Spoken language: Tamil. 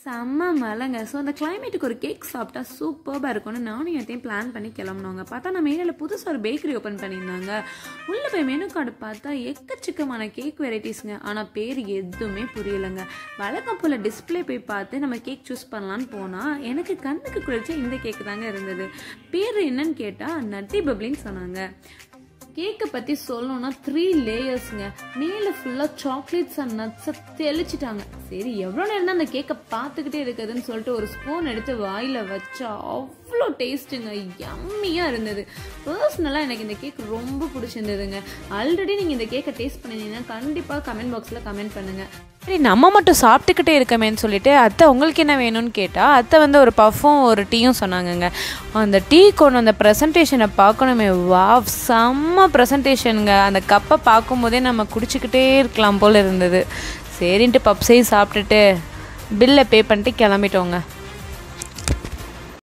செம்ம மழைங்க ஸோ அந்த கிளைமேட்டுக்கு ஒரு கேக் சாப்பிட்டா சூப்பராக இருக்கும்னு நானும் எத்தையும் பிளான் பண்ணி கிளம்புனோங்க பார்த்தா நம்ம ஏரியாவில் புதுசாக ஒரு பேக்கரி ஓப்பன் பண்ணியிருந்தாங்க உள்ளே போய் மெனு கார்டு பார்த்தா எக்கச்சக்கமான கேக் வெரைட்டிஸுங்க ஆனால் பேர் எதுவுமே புரியலைங்க வழக்கம் போல் டிஸ்பிளே போய் பார்த்து நம்ம கேக் சூஸ் பண்ணலான்னு போனால் எனக்கு கண்ணுக்கு குளிர்ச்சி இந்த கேக்கு தாங்க இருந்தது பேர் என்னன்னு கேட்டால் நட்டி பப்ளின்னு சொன்னாங்க கேக்கை பற்றி சொல்லணும்னா த்ரீ லேயர்ஸுங்க மேலே ஃபுல்லாக சாக்லேட்ஸ் அண்ட் நட்ஸை தெளிச்சிட்டாங்க சரி எவ்வளோ நேரம் தான் அந்த கேக்கை பார்த்துக்கிட்டே இருக்குதுன்னு சொல்லிட்டு ஒரு ஸ்பூன் எடுத்து வாயில் வச்சா அவ்வளோ டேஸ்ட்டுங்க யம்மியாக இருந்தது பர்சனலாக எனக்கு இந்த கேக் ரொம்ப பிடிச்சிருந்ததுங்க ஆல்ரெடி நீங்கள் இந்த கேக்கை டேஸ்ட் பண்ணினீங்கன்னா கண்டிப்பாக கமெண்ட் பாக்ஸில் கமெண்ட் பண்ணுங்கள் சரி நம்ம மட்டும் சாப்பிட்டுக்கிட்டே இருக்கமேன்னு சொல்லிட்டு அத்தை உங்களுக்கு என்ன வேணும்னு கேட்டால் அத்தை வந்து ஒரு பஃப்பும் ஒரு டீயும் சொன்னாங்கங்க அந்த டீ கொண்டு அந்த ப்ரெசன்டேஷனை பார்க்கணுமே வா செம்ம ப்ரெசன்டேஷனுங்க அந்த கப்பை பார்க்கும்போதே நம்ம குடிச்சிக்கிட்டே இருக்கலாம் போல் இருந்தது சரின்ட்டு பப்ஸையும் சாப்பிட்டுட்டு பில்லை பே பண்ணிட்டு கிளம்பிட்டோங்க